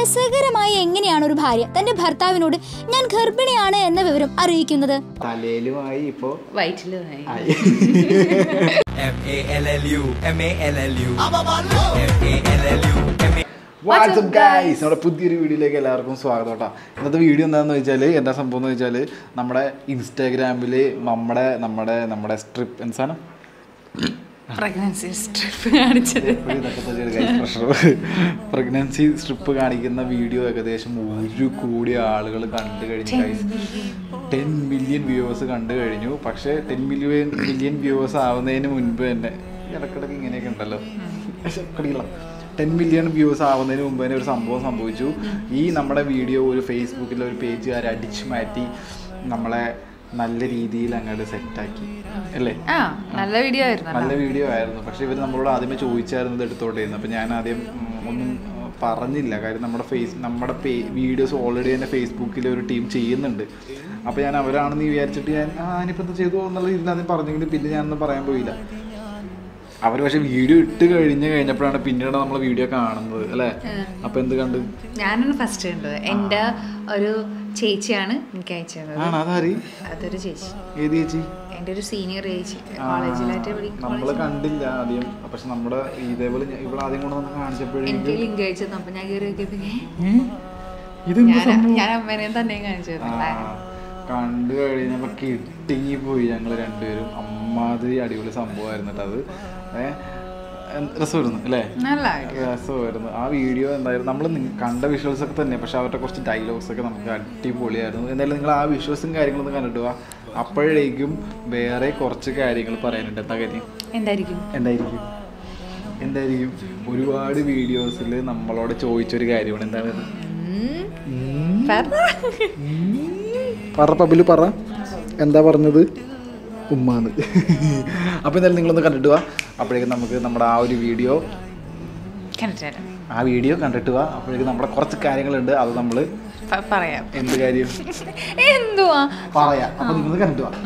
രസകരമായി എങ്ങനെയാണ് ഒരു ഭാര്യ തന്റെ ഭർത്താവിനോട് ഞാൻ ഗർഭിണിയാണ് എന്ന വിവരം അറിയിക്കുന്നത് തലയിലുമായി ഇപ്പോ വയറ്റിലുമായി ആയി. M A L L U M A L L U M A L L U M A What's up guys? നമ്മുടെ പുതിയൊരു വീഡിയോയിലേക്ക് എല്ലാവർക്കും സ്വാഗതം കേട്ടോ ഇന്നത്തെ വീഡിയോ എന്താണെന്ന് വെച്ചാൽ എന്താ സംഭവം എന്ന് വെച്ചാൽ നമ്മുടെ ഇൻസ്റ്റാഗ്രാമിൽ നമ്മുടെ നമ്മുടെ നമ്മുടെ സ്ട്രിപ്പ് എന്ത് സാധനം പ്രഗ്നൻസി സ്ട്രിപ്പ് കാണിച്ചത് പ്രഗ്നൻസി സ്ട്രിപ്പ് കാണിക്കുന്ന വീഡിയോ ഏകദേശം ഒരു കോടി ആളുകൾ കണ്ടു കഴിഞ്ഞു ഗൈസ് ടെൻ മില്യൺ വ്യൂവേഴ്സ് കണ്ടു കഴിഞ്ഞു പക്ഷേ ടെൻ മില്യൺ മില്യൺ വ്യൂവേഴ്സ് ആവുന്നതിന് മുൻപ് തന്നെ ഇടക്കിടക്ക് ഇങ്ങനെയൊക്കെ ഉണ്ടല്ലോ കടികളാം ടെൻ മില്യൺ വ്യൂവേഴ്സ് ആവുന്നതിന് മുമ്പ് തന്നെ ഒരു സംഭവം സംഭവിച്ചു ഈ നമ്മുടെ വീഡിയോ ഒരു ഫേസ്ബുക്കിലെ ഒരു പേജുകാർ അടിച്ചു മാറ്റി നമ്മളെ നല്ല രീതിയിൽ അങ്ങോട്ട് സെറ്റാക്കി അല്ലേ ആ നല്ല വീഡിയോ ആയിരുന്നു നല്ല വീഡിയോ ആയിരുന്നു പക്ഷെ ഇവർ നമ്മളോട് ആദ്യമേ ചോദിച്ചായിരുന്നു ഇത് എടുത്തോട്ടേന്ന് അപ്പം ഞാൻ ആദ്യം ഉം, ഒന്നും ഉം, പറഞ്ഞില്ല കാര്യം നമ്മുടെ ഫേസ് നമ്മുടെ വീഡിയോസ് ഓൾറെഡി തന്നെ ഫേസ്ബുക്കിൽ ഒരു ടീം ചെയ്യുന്നുണ്ട് അപ്പോൾ ഞാൻ അവരാണെന്ന് വിചാരിച്ചിട്ട് ഞാൻ ആ ഇനിയിപ്പോൾ എന്താ ചെയ്തു എന്നുള്ള രീതിയിൽ ആദ്യം പറഞ്ഞെങ്കിലും പിന്നെ ഞാനൊന്നും പറയാൻ പോയില്ല അവർ പക്ഷെ വീഡിയോ ഇട്ട് കഴിഞ്ഞ് കഴിഞ്ഞപ്പോഴാണ് പിന്നീട് നമ്മൾ വീഡിയോ കാണുന്നത് അല്ലേ അപ്പം എന്ത് കണ്ട് ഞാനാണ് ഫസ്റ്റ് കണ്ടത് എൻ്റെ ഒരു ചേച്ചിയാണ് എനിക്ക് അയച്ചു തന്നത് ആണ് അതാരി അതൊരു ചേച്ചി ഏത് ചേച്ചി എൻ്റെ ഒരു സീനിയർ ചേച്ചി കോളേജിലായിട്ട് പഠിക്കും നമ്മൾ കണ്ടില്ല ആദ്യം പക്ഷെ നമ്മുടെ ഇതേപോലെ ഞാൻ- ഇവിടെ ആദ്യം കൊണ്ട് നമുക്ക് കാണിച്ചപ്പോഴേക്കും എനിക്ക് ലിങ്ക് അയച്ചു തന്നു അപ്പം ഞാൻ കയറി നോക്കിയപ്പോൾ ഇതെന്ത് ഞാൻ സംഭവം ഞാൻ അമ്മേനെയും തന്നെയും കാണിച്ചു ആ, തന്നു കണ്ടു കഴിഞ്ഞപ്പോ കിട്ടിങ്ങി പോയി ഞങ്ങൾ രണ്ടുപേരും അമ്മാതിരി അടിപൊളി സംഭവമായിരുന്നു കേട്ടോ അത് ഏഹ് രസമായിരുന്നു അല്ലേ നല്ല രസമായിരുന്നു ആ വീഡിയോ എന്തായാലും നമ്മൾ കണ്ട വിഷ്വൽസ് ഒക്കെ തന്നെ പക്ഷെ അവരുടെ കുറച്ച് ഡയലോഗ്സ് ഒക്കെ നമുക്ക് അടിപൊളിയായിരുന്നു എന്തായാലും നിങ്ങൾ ആ വിഷ്വൽസും കാര്യങ്ങളൊന്നും കണ്ടിട്ട് പോവാ അപ്പോഴേക്കും വേറെ കുറച്ച് കാര്യങ്ങൾ പറയാനുണ്ട് എന്താ കാര്യം എന്തായിരിക്കും എന്തായിരിക്കും എന്തായിരിക്കും ഒരുപാട് വീഡിയോസിൽ നമ്മളോട് ചോദിച്ചൊരു കാര്യമാണ് എന്താണ് അത്? ഉം. പറ. പറ പബില് പറ എന്താ പറഞ്ഞത് ഉമ്മാന്ന് അപ്പോൾ എന്തായാലും നിങ്ങളൊന്ന് കണ്ടിട്ട് വാ അപ്പോഴേക്കും നമുക്ക് നമ്മുടെ ആ ഒരു വീഡിയോ കണ്ടിട്ട് വരാം. ആ വീഡിയോ കണ്ടിട്ട് വാ അപ്പോഴേക്കും നമ്മുടെ കുറച്ച് കാര്യങ്ങളുണ്ട് അത് നമ്മൾ പ- പറയാം എന്ത് കാര്യം എന്തുവാ പറയാം അപ്പോൾ നിങ്ങൾ കണ്ടിട്ട് വാ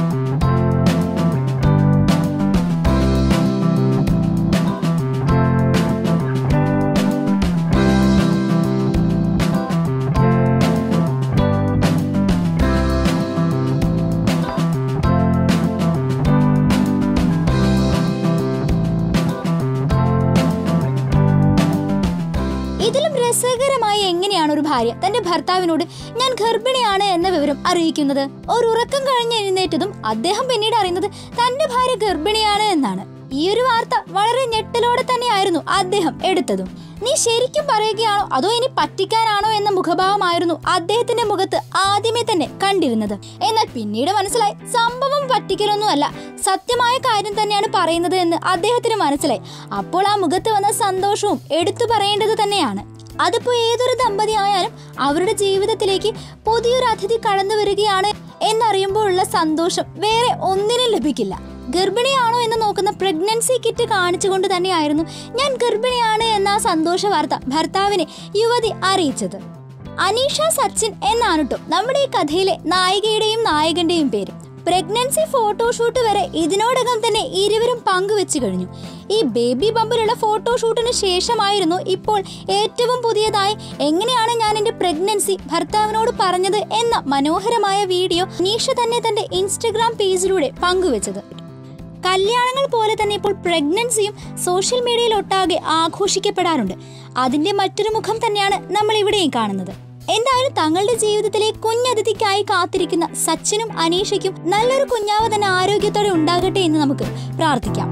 ഇതിലും രസകരമായി എങ്ങനെയാണ് ഒരു ഭാര്യ തന്റെ ഭർത്താവിനോട് ഞാൻ ഗർഭിണിയാണ് എന്ന വിവരം അറിയിക്കുന്നത് ഒരു ഉറക്കം കഴിഞ്ഞ് എഴുന്നേറ്റതും അദ്ദേഹം പിന്നീട് അറിയുന്നത് തന്റെ ഭാര്യ ഗർഭിണിയാണ് എന്നാണ് ഈ ഒരു വാർത്ത വളരെ ഞെട്ടലോടെ തന്നെയായിരുന്നു അദ്ദേഹം എടുത്തതും നീ ശരിക്കും പറയുകയാണോ അതോ ഇനി പറ്റിക്കാനാണോ എന്ന മുഖഭാവമായിരുന്നു അദ്ദേഹത്തിന്റെ മുഖത്ത് ആദ്യമേ തന്നെ കണ്ടിരുന്നത് എന്നാൽ പിന്നീട് മനസ്സിലായി സംഭവം പറ്റിക്കലൊന്നുമല്ല സത്യമായ കാര്യം തന്നെയാണ് പറയുന്നത് എന്ന് അദ്ദേഹത്തിന് മനസ്സിലായി അപ്പോൾ ആ മുഖത്ത് വന്ന സന്തോഷവും എടുത്തു പറയേണ്ടത് തന്നെയാണ് അതിപ്പോ ഏതൊരു ദമ്പതി ആയാലും അവരുടെ ജീവിതത്തിലേക്ക് പുതിയൊരു അതിഥി കടന്നു വരികയാണ് എന്നറിയുമ്പോഴുള്ള സന്തോഷം വേറെ ഒന്നിനും ലഭിക്കില്ല ഗർഭിണിയാണോ എന്ന് നോക്കുന്ന പ്രഗ്നൻസി കിറ്റ് കാണിച്ചുകൊണ്ട് തന്നെയായിരുന്നു ഞാൻ ഗർഭിണിയാണ് എന്ന ആ സന്തോഷ വാർത്ത ഭർത്താവിനെ യുവതി അറിയിച്ചത് അനീഷ സച്ചിൻ എന്നാണ് ട്ടോ നമ്മുടെ ഈ കഥയിലെ നായികയുടെയും നായകന്റെയും പേര് പ്രഗ്നൻസി ഫോട്ടോഷൂട്ട് വരെ ഇതിനോടകം തന്നെ ഇരുവരും പങ്കുവെച്ചു കഴിഞ്ഞു ഈ ബേബി ബമ്പിലുള്ള ഫോട്ടോഷൂട്ടിന് ശേഷമായിരുന്നു ഇപ്പോൾ ഏറ്റവും പുതിയതായി എങ്ങനെയാണ് ഞാൻ എന്റെ പ്രഗ്നൻസി ഭർത്താവിനോട് പറഞ്ഞത് എന്ന മനോഹരമായ വീഡിയോ നീഷ തന്നെ തന്റെ ഇൻസ്റ്റഗ്രാം പേജിലൂടെ പങ്കുവെച്ചത് കല്യാണങ്ങൾ പോലെ തന്നെ ഇപ്പോൾ പ്രഗ്നൻസിയും സോഷ്യൽ മീഡിയയിൽ ഒട്ടാകെ ആഘോഷിക്കപ്പെടാറുണ്ട് അതിന്റെ മറ്റൊരു മുഖം തന്നെയാണ് നമ്മൾ ഇവിടെയും കാണുന്നത് എന്തായാലും തങ്ങളുടെ ജീവിതത്തിലെ കുഞ്ഞതിഥിക്കായി കാത്തിരിക്കുന്ന സച്ചിനും അനീഷയ്ക്കും നല്ലൊരു കുഞ്ഞാവ് തന്നെ ആരോഗ്യത്തോടെ ഉണ്ടാകട്ടെ എന്ന് നമുക്ക് പ്രാർത്ഥിക്കാം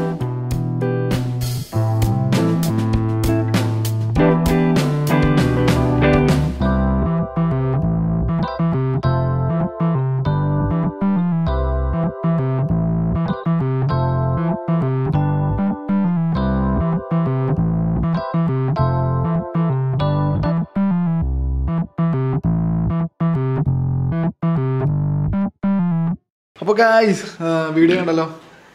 അപ്പോൾ ഗായ്സ് വീഡിയോ കണ്ടല്ലോ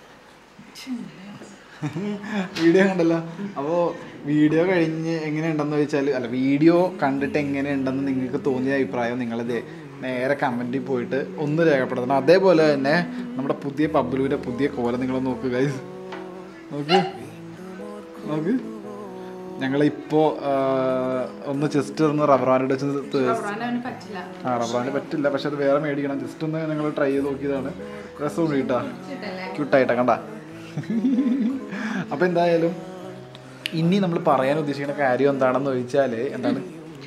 വീഡിയോ കണ്ടല്ലോ അപ്പോൾ വീഡിയോ കഴിഞ്ഞ് എങ്ങനെയുണ്ടെന്ന് ചോദിച്ചാൽ അല്ല വീഡിയോ കണ്ടിട്ട് എങ്ങനെയുണ്ടെന്ന് നിങ്ങൾക്ക് തോന്നിയ അഭിപ്രായം നിങ്ങളത് നേരെ കമൻറ്റിൽ പോയിട്ട് ഒന്ന് രേഖപ്പെടുത്തണം അതേപോലെ തന്നെ നമ്മുടെ പുതിയ പബ്ലുവിൻ്റെ പുതിയ കോലം നിങ്ങളൊന്ന് നോക്കുക ഗൈസ് നോക്ക് നോക്ക് ഞങ്ങളിപ്പോൾ ഒന്ന് ജസ്റ്റ് ഒന്ന് റബ്ബർ ബാൻഡ് വെച്ച് അവന് പറ്റില്ല ആ റബ്ബർ ബാൻഡ് പറ്റില്ല പക്ഷെ അത് വേറെ മേടിക്കണം ജസ്റ്റ് ഒന്ന് ഞങ്ങൾ ട്രൈ ചെയ്ത് നോക്കിയതാണ് രസമുണ്ട് കേട്ടാ ക്യൂട്ടായിട്ടാ കണ്ട അപ്പോൾ എന്തായാലും ഇനി നമ്മൾ പറയാൻ ഉദ്ദേശിക്കുന്ന കാര്യം എന്താണെന്ന് ചോദിച്ചാൽ എന്താണ്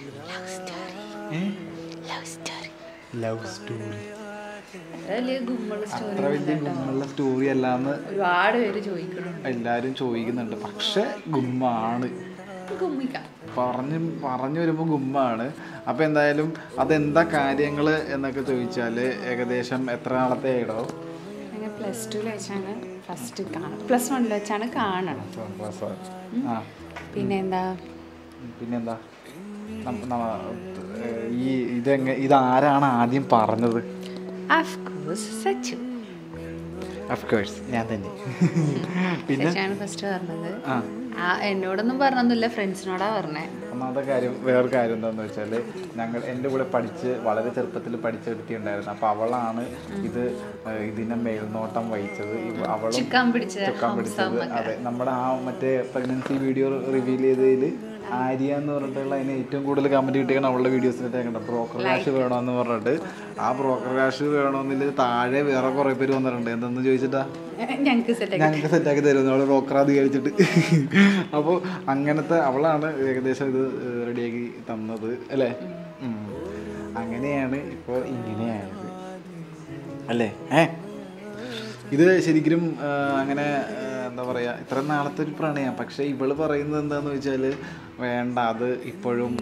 ലവ് സ്റ്റോറി വലിയ ഗുമ്മള് അത്ര വലിയ ഗുമ്മുള്ള സ്റ്റോറി അല്ലാന്ന് ഒരുപാട് പേര് ചോദിക്കുന്നുണ്ട് എല്ലാവരും ചോദിക്കുന്നുണ്ട് പക്ഷെ ഗുമ്മാണ് ഗുമ്മിക്കാം പറഞ്ഞു പറഞ്ഞു വരുമ്പോൾ ഗുമ്മാണ് അപ്പോൾ എന്തായാലും അതെന്താ കാര്യങ്ങൾ എന്നൊക്കെ ചോദിച്ചാൽ ഏകദേശം എത്ര നാളത്തെ ഇടോ അങ്ങനെ പ്ലസ് ടുവിൽ വെച്ചാണ് ഫസ്റ്റ് കാണുന്നത് പ്ലസ് വണ്ണിൽ വെച്ചാണ് കാണണം ആ പിന്നെ എന്താ പിന്നെന്താ നം- നമ്മ- ഏഹ് ഈ ഇതെങ്ങ ഇതാരാണ് ആദ്യം പറഞ്ഞത് അഫ്കോഴ്സ് സച്ചു അഫ്കോഴ്സ് ഞാൻ തന്നെ പിന്നെ സച്ചാണ് ഫസ്റ്റ് പറഞ്ഞത് ആ ആ എന്നോടൊന്നും പറഞ്ഞൊന്നുമില്ല ഫ്രണ്ട്സിനോടാ പറഞ്ഞേ ഒന്നാമത്തെ കാര്യം വേറെ കാര്യം എന്താണെന്ന് വെച്ചാൽ ഞങ്ങൾ എൻ്റെ കൂടെ പഠിച്ച് വളരെ ചെറുപ്പത്തിൽ പഠിച്ച ഒരുത്തി ഉണ്ടായിരുന്നു അപ്പോൾ അവളാണ് ഇത് ഏഹ് ഇതിനെ മേൽനോട്ടം വഹിച്ചത് ഇവ- അവളും ചുക്കാൻ പിടിച്ച ചുക്കാൻ പിടിച്ചത് അതെ നമ്മുടെ ആ മറ്റേ പ്രഗ്നൻസി വീഡിയോ റിവീൽ ചെയ്തതിൽ ആര്യ എന്ന് പറഞ്ഞിട്ടുള്ള അതിന് ഏറ്റവും കൂടുതൽ കമൻറ്റ് കിട്ടിയാണ് അവളുടെ വീഡിയോസിനൊക്കെ കണ്ടത് ബ്രോക്കർ കാശ് വേണമെന്ന് പറഞ്ഞിട്ട് ആ ബ്രോക്കർ കാശ് വേണമെന്നില്ല താഴെ വേറെ കുറേ പേര് വന്നിട്ടുണ്ട് എന്തെന്ന് ചോദിച്ചിട്ടാ ഞങ്ങൾക്ക് സെറ്റ് ഞങ്ങൾക്ക് സെറ്റാക്കി തരുന്നു അവൾ ബ്രോക്കർ അധികരിച്ചിട്ട് അപ്പോൾ അങ്ങനത്തെ അവളാണ് ഏകദേശം ഇത് റെഡിയാക്കി തന്നത് അല്ലേ ഉം. അങ്ങനെയാണ് ഇപ്പോൾ ഇങ്ങനെയായത് അല്ലേ ഏ ഇത് ശരിക്കും ആ, അങ്ങനെ ആ, എന്താ പറയുക ഇത്ര നാളത്തെ ഒരു പ്രണയം പക്ഷേ ഇവള് പറയുന്നത് എന്താന്ന് വെച്ചാൽ വേണ്ട അത് ഇപ്പോഴും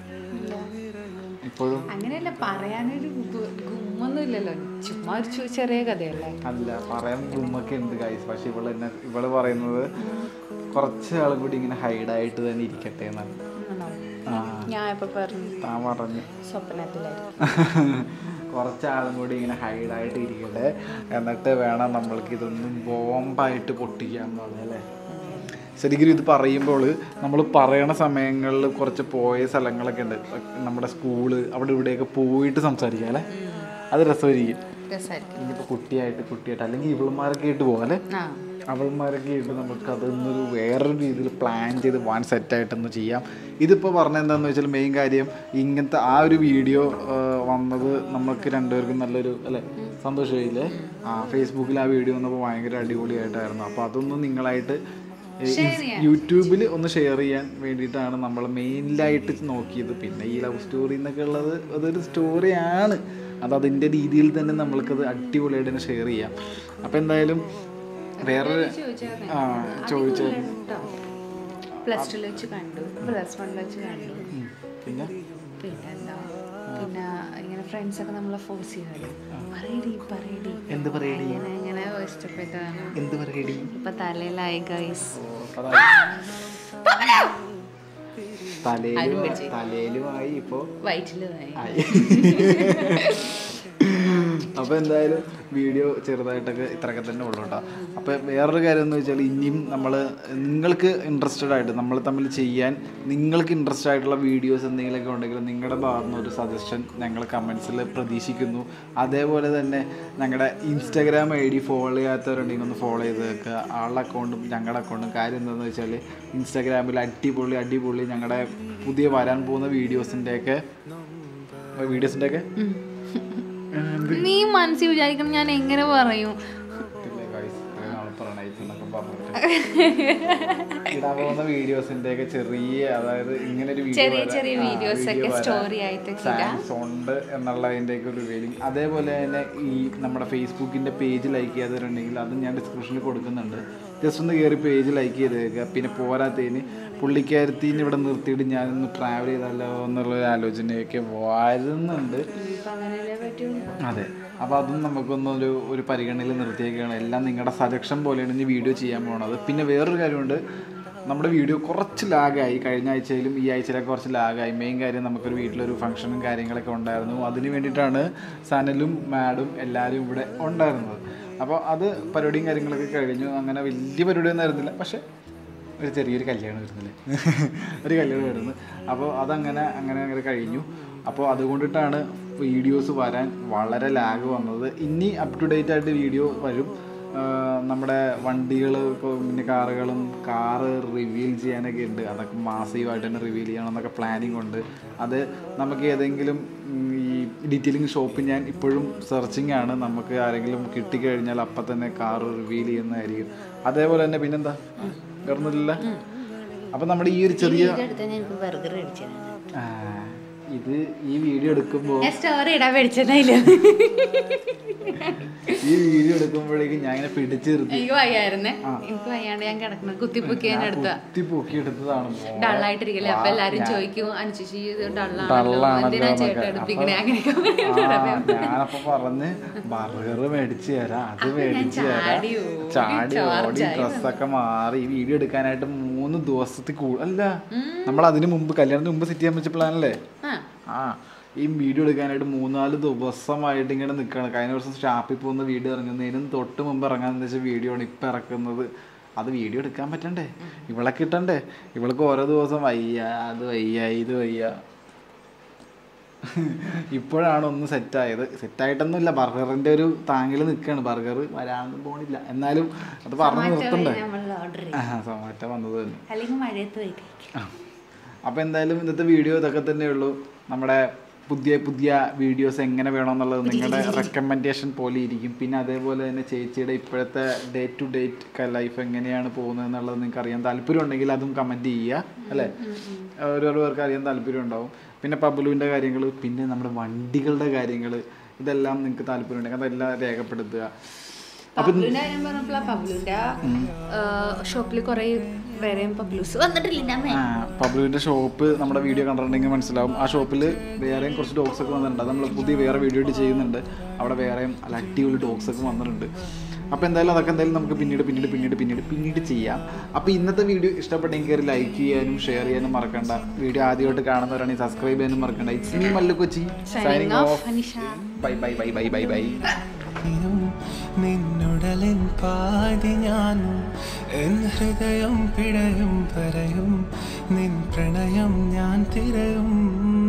ഇപ്പോഴും അങ്ങനെയല്ല പറയാനൊരു ഗു- ഗുമ്മൊന്നും ഇല്ലല്ലോ ചുമ്മാ ഒരു ചു- ചെറിയ കഥയല്ലേ അല്ല പറയാൻ ഗുമ്മൊക്കെ ഉണ്ട് ഗൈസ് പക്ഷെ ഇവള് എന്നെ ഇവള് പറയുന്നത് കുറച്ച് ആളും കൂടി ഇങ്ങനെ ഹൈഡായിട്ട് തന്നെ ഇരിക്കട്ടെ എന്നാണ് ആണോ? ആ ഞാൻ ഇപ്പൊ പറഞ്ഞു താൻ പറഞ്ഞു സ്വപ്നത്തിലായിരുന്നു കുറച്ച് ആളും കൂടി ഇങ്ങനെ ഹൈഡായിട്ട് ഇരിക്കട്ടെ എന്നിട്ട് വേണം നമ്മൾക്ക് ഇതൊന്നും ബോംബായിട്ട് പൊട്ടിക്കാൻ പറഞ്ഞല്ലേ ശരിക്കും ഇത് പറയുമ്പോൾ നമ്മൾ പറയണ സമയങ്ങളിൽ കുറച്ച് പോയ സ്ഥലങ്ങളൊക്കെ ഉണ്ട് നമ്മുടെ സ്കൂള് അവിടെ ഇവിടെയൊക്കെ പോയിട്ട് സംസാരിക്കാം അല്ലേ അത് രസമായിരിക്കും രസമായിരിക്കും ഇനിയിപ്പോൾ കുട്ടിയായിട്ട് കുട്ടിയായിട്ട് അല്ലെങ്കിൽ ഇവളുമാരൊക്കെ ആയിട്ട് പോകാം അല്ലേ ആ അവൾമാരൊക്കെ ആയിട്ട് നമുക്ക് അതൊന്നൊരു വേറൊരു രീതിയിൽ പ്ലാൻ ചെയ്ത് വൺ സെറ്റായിട്ടൊന്ന് ചെയ്യാം ഇതിപ്പോൾ പറഞ്ഞ എന്താണെന്ന് വെച്ചാൽ മെയിൻ കാര്യം ഇങ്ങനത്തെ ആ ഒരു വീഡിയോ വന്നത് നമുക്ക് രണ്ടുപേർക്കും നല്ലൊരു അല്ലേ സന്തോഷമായില്ലേ ആ ഫേസ്ബുക്കിൽ ആ വീഡിയോ വന്നപ്പോൾ ഭയങ്കര അടിപൊളിയായിട്ടായിരുന്നു അപ്പോൾ അതൊന്നും നിങ്ങളായിട്ട് യൂട്യൂബിൽ ഒന്ന് ഷെയർ ചെയ്യാൻ വേണ്ടിയിട്ടാണ് നമ്മൾ മെയിനിലായിട്ട് നോക്കിയത് പിന്നെ ഈ ലവ് സ്റ്റോറി എന്നൊക്കെ ഉള്ളത് അതൊരു സ്റ്റോറിയാണ് അത് അതിൻ്റെ രീതിയിൽ തന്നെ നമ്മൾക്കത് അടിപൊളിയായിട്ട് തന്നെ ഷെയർ ചെയ്യാം അപ്പോൾ എന്തായാലും വേറൊരു ആ ചോദിച്ചായിരുന്നു പ്ലസ് ടുവിൽ വെച്ച് കണ്ടു പ്ലസ് വണ്ണിൽ വെച്ച് കണ്ടു ഉം. പിന്നെ പിന്നെന്താ പിന്നെ ഇങ്ങനെ ഫ്രണ്ട്സൊക്കെ നമ്മളെ ഫോഴ്സ് ചെയ്തല്ലോ പറയടി പറയടി എന്ത് പറയടി ഇങ്ങനെ ഇങ്ങനെ ഇഷ്ടപ്പെട്ടതാണ് എന്ത് പറയടി ഇപ്പൊ തലയിലായി ഗൈസ് തലയിലും തലയിലുമായി ഇപ്പോൾ വയറ്റിലായി ആയി അപ്പോൾ എന്തായാലും വീഡിയോ ചെറുതായിട്ടൊക്കെ ഇത്രയൊക്കെ തന്നെ ഉള്ളൂ കേട്ടോ അപ്പോൾ വേറൊരു കാര്യം എന്ന് വെച്ചാൽ ഇനിയും നമ്മൾ നിങ്ങൾക്ക് ഇൻട്രസ്റ്റഡ് ആയിട്ട് നമ്മൾ തമ്മിൽ ചെയ്യാൻ നിങ്ങൾക്ക് ഇൻട്രസ്റ്റ് ആയിട്ടുള്ള വീഡിയോസ് എന്തെങ്കിലുമൊക്കെ ഉണ്ടെങ്കിൽ നിങ്ങളുടെ ഭാഗത്തു നിന്ന് ഒരു സജഷൻ ഞങ്ങൾ കമൻസിൽ പ്രതീക്ഷിക്കുന്നു അതേപോലെ തന്നെ ഞങ്ങളുടെ ഇൻസ്റ്റാഗ്രാം ഐ ഡി ഫോളോ ചെയ്യാത്തവരുണ്ടെങ്കിൽ ഒന്ന് ഫോളോ ചെയ്ത് വെക്കുക ആളുടെ അക്കൗണ്ടും ഞങ്ങളുടെ അക്കൗണ്ടും കാര്യം എന്താണെന്ന് വെച്ചാൽ ഇൻസ്റ്റാഗ്രാമിൽ അടിപൊളി അടിപൊളി ഞങ്ങളുടെ പുതിയ വരാൻ പോകുന്ന വീഡിയോസിൻ്റെയൊക്കെ വീഡിയോസിൻ്റെയൊക്കെ നീ മനസ്സിൽ വിചാരിക്കണം ഞാൻ എങ്ങനെ പറയും ഇല്ലേ guys, ഇത്രയും നാള് പ്രണയിച്ചെന്നൊക്കെ പറഞ്ഞിട്ട്. ഇടാൻ പോകുന്ന വീഡിയോസിന്റെ ഒക്കെ ചെറിയ അതായത് ഇങ്ങനെ ഒരു വീഡിയോ ചെറിയ ചെറിയ videos ഒക്കെ story ആയിട്ടൊക്കെ ഇടാം. ഉണ്ട് എന്നുള്ളതിന്റെ ഒക്കെ ഒരു റിവീലിംഗ് അതേപോലെ തന്നെ ഈ നമ്മുടെ ഫേസ്ബുക്കിന്റെ പേജ് ലൈക്ക് ചെയ്യാത്തവരുണ്ടെങ്കിൽ അത് ഞാൻ ഡിസ്ക്രിപ്ഷനിൽ കൊടുക്കുന്നുണ്ട് ജസ്റ്റ് ഒന്ന് കയറി പേജ് ലൈക്ക് ചെയ്തേക്കുക പിന്നെ പോരാത്തതിന് പുള്ളിക്കാരത്തിന് ഇവിടെ നിർത്തിയിട്ട് ഞാനൊന്ന് ട്രാവൽ ചെയ്താലോ എന്നുള്ള ഒരു ആലോചനയൊക്കെ വരുന്നുണ്ട് ഇപ്പൊ അങ്ങനെയല്ലേ പറ്റുള്ളൂ അതെ അപ്പോൾ അതും നമുക്കൊന്നൊരു ഒരു പരിഗണനയിൽ നിർത്തിയേക്കാണ് എല്ലാം നിങ്ങളുടെ സജക്ഷൻ പോലെയാണ് ഇനി വീഡിയോ ചെയ്യാൻ പോണത് പിന്നെ വേറൊരു കാര്യമുണ്ട് നമ്മുടെ വീഡിയോ കുറച്ച് ലാഗായി കഴിഞ്ഞ ആഴ്ചയിലും ഈ ആഴ്ചയിലൊക്കെ കുറച്ച് ലാഗായി മെയിൻ കാര്യം നമുക്കൊരു വീട്ടിലൊരു ഫംഗ്ഷനും കാര്യങ്ങളൊക്കെ ഉണ്ടായിരുന്നു അതിന് വേണ്ടിയിട്ടാണ് സനലും മാഡും എല്ലാവരും ഇവിടെ ഉണ്ടായിരുന്നത് അപ്പോൾ അത് പരിപാടിയും കാര്യങ്ങളൊക്കെ കഴിഞ്ഞു അങ്ങനെ വലിയ പരിപാടിയൊന്നും ആയിരുന്നില്ല പക്ഷേ ഒരു ചെറിയൊരു കല്യാണം വരുന്നില്ലേ ഒരു കല്യാണം വരുന്നത് അപ്പോൾ അതങ്ങനെ അങ്ങനെ അങ്ങനെ കഴിഞ്ഞു അപ്പോൾ അതുകൊണ്ടിട്ടാണ് വീഡിയോസ് വരാൻ വളരെ ലാഗ് വന്നത് ഇനി അപ് ടു ഡേറ്റ് ആയിട്ട് വീഡിയോ വരും ആ, നമ്മുടെ വണ്ടികൾ പിന്നെ കാറുകളും കാറ് റിവീൽ ചെയ്യാനൊക്കെ ഉണ്ട് അതൊക്കെ മാസീവായിട്ട് തന്നെ റിവീൽ ചെയ്യണം എന്നൊക്കെ പ്ലാനിങ് ഉണ്ട് അത് നമുക്ക് ഏതെങ്കിലും ഉം, ഈ ഡീറ്റെയിലിംഗ് ഷോപ്പ് ഞാൻ ഇപ്പോഴും സെർച്ചിങ് ആണ് നമുക്ക് ആരെങ്കിലും കിട്ടിക്കഴിഞ്ഞാൽ അപ്പം തന്നെ കാറ് റിവീൽ ചെയ്യുന്നതായിരിക്കും അതേപോലെ തന്നെ പിന്നെന്താ വേറൊന്നുമില്ല അപ്പം നമ്മുടെ ഈ ഒരു ചെറിയ ബർഗർ അടിച്ചത് ആ, ഇത് ഈ വീഡിയോ എടുക്കുമ്പോൾ ഞാൻ സ്റ്റോറി ഇടാൻ മേടിച്ചതായില്ല ഈ വീഡിയോ എടുക്കുമ്പോഴേക്കും ഞാൻ ഇങ്ങനെ പിടിച്ചു നിർത്തി എനിക്ക് വയ്യായിരുന്നേ എനിക്ക് വയ്യാണ്ട് ഞാൻ കിടക്കണം കുത്തിപ്പൊക്കി ഞാൻ എടുത്ത കുത്തി പൊക്കി എടുത്തതാണ് മോളെ. ഡള്ളായിട്ടിരിക്കല്ലേ അപ്പൊ എല്ലാരും ചോദിക്കും അനുശേഷി ഇത് ഡള്ളാണല്ലോ ഡള്ളാണല്ലോ എന്തിനാ ചേട്ടൻ എന്നൊക്കെ. എടുപ്പിക്കണേ അപ്പൊ- അങ്ങനെയൊക്കെ ആ, ഞാനപ്പോ പറഞ്ഞ് ബർഗർ മേടിച്ചു തരാം അത് അപ്പൊ ഞാൻ മേടിച്ചു തരാം ചാടി ഓടി ചാടി charge ഓടി ആയി ഡ്രസ്സൊക്കെ മാറി ഈ വീഡിയോ എടുക്കാനായിട്ട് മൂന്ന് ദിവസത്തിൽ കൂടുതൽ അല്ല നമ്മൾ അതിന് മുമ്പ് കല്യാണത്തിന് മുമ്പ് സെറ്റ് ചെയ്യാൻ വെച്ച പ്ലാനല്ലേ ആ ആ ഈ വീഡിയോ എടുക്കാനായിട്ട് മൂന്നാല് ദിവസമായിട്ട് ഇങ്ങനെ നിൽക്കുകയാണ് കഴിഞ്ഞ ദിവസം ഷാപ്പിൽ പോകുന്ന വീഡിയോ ഇറങ്ങുന്നതിനും തൊട്ട് മുമ്പ് ഇറങ്ങാന്ന് വെച്ച വീഡിയോ ആണ് ഇപ്പം ഇറക്കുന്നത് അത് വീഡിയോ എടുക്കാൻ പറ്റണ്ടേ ഇവളെ കിട്ടണ്ടേ ഇവൾക്ക് ഓരോ ദിവസം വയ്യ അത് വയ്യ ഇത് വയ്യ ഇപ്പോഴാണ് ഒന്ന് സെറ്റായത് സെറ്റായിട്ടൊന്നുമില്ല ബർഗറിന്റെ ഒരു താങ്ങിൽ നിൽക്കുകയാണ് ബർഗർ വരാനൊന്നും പോണില്ല എന്നാലും അത് പറഞ്ഞു നിർത്തണ്ടേ നമ്മൾ ഓർഡർ ചെയ്യും ആ സൊമാറ്റോ വന്നത് തന്നെ അല്ലെങ്കിൽ മഴയത്ത് പോയി കഴിക്കാം അപ്പോൾ എന്തായാലും ഇന്നത്തെ വീഡിയോ ഇതൊക്കെ തന്നെ ഉള്ളൂ നമ്മുടെ പുതിയ പുതിയ വീഡിയോസ് എങ്ങനെ വേണമെന്നുള്ളത് നിങ്ങളുടെ റെക്കമെൻഡേഷൻ പോലെ ഇരിക്കും പിന്നെ അതേപോലെ തന്നെ ചേച്ചിയുടെ ഇപ്പോഴത്തെ ഡേ ടു ഡേറ്റ് ലൈഫ് എങ്ങനെയാണ് പോകുന്നത് എന്നുള്ളത് നിങ്ങൾക്ക് അറിയാൻ താല്പര്യം ഉണ്ടെങ്കിൽ അതും കമൻറ്റ് ചെയ്യുക അല്ലേ ഓരോരോ പേർക്ക് അറിയാൻ താല്പര്യം ഉണ്ടാവും പിന്നെ പബ്ലുവിൻ്റെ കാര്യങ്ങൾ പിന്നെ നമ്മുടെ വണ്ടികളുടെ കാര്യങ്ങൾ ഇതെല്ലാം നിങ്ങൾക്ക് താല്പര്യം ഉണ്ടെങ്കിൽ അതെല്ലാം രേഖപ്പെടുത്തുക പബ്ലുവിന്റെ കാര്യം പറഞ്ഞപ്പോൾ പബ്ലുവിന്റെ ഷോപ്പിൽ കുറെ വേറെയും പബ്ലൂസ് വന്നിട്ടില്ല ഞാൻ ആ, പബ്ലുവിന്റെ ഷോപ്പ് നമ്മുടെ വീഡിയോ കണ്ടിട്ടുണ്ടെങ്കിൽ മനസ്സിലാവും ആ ഷോപ്പിൽ വേറെയും കുറച്ച് ഡോഗ്സ് ഒക്കെ വന്നിട്ടുണ്ട് അത് നമ്മൾ പുതിയ വേറെ വീഡിയോ ആയിട്ട് ചെയ്യുന്നുണ്ട് അവിടെ വേറെയും നല്ല അടിപൊളി ഡോഗ്സ് ഒക്കെ വന്നിട്ടുണ്ട് അപ്പോൾ എന്തായാലും അതൊക്കെ എന്തായാലും നമുക്ക് പിന്നീട് പിന്നീട് പിന്നീട് പിന്നീട് പിന്നീട് ചെയ്യാം അപ്പോൾ ഇന്നത്തെ വീഡിയോ ഇഷ്ടപ്പെട്ടെങ്കിൽ കയറി ലൈക്ക് ചെയ്യാനും ഷെയർ ചെയ്യാനും മറക്കണ്ട വീഡിയോ ആദ്യമായിട്ട് കാണുന്നവരാണെങ്കിൽ സബ്സ്ക്രൈബ് ചെയ്യാനും മറക്കണ്ട it's me Mallu Kochi signing off Anisha bye bye bye bye bye bye നിന്നുടലിൻ പാതി ഞാനും എൻ ഹൃദയം പിടയും പറയും നിൻ പ്രണയം ഞാൻ തിരയും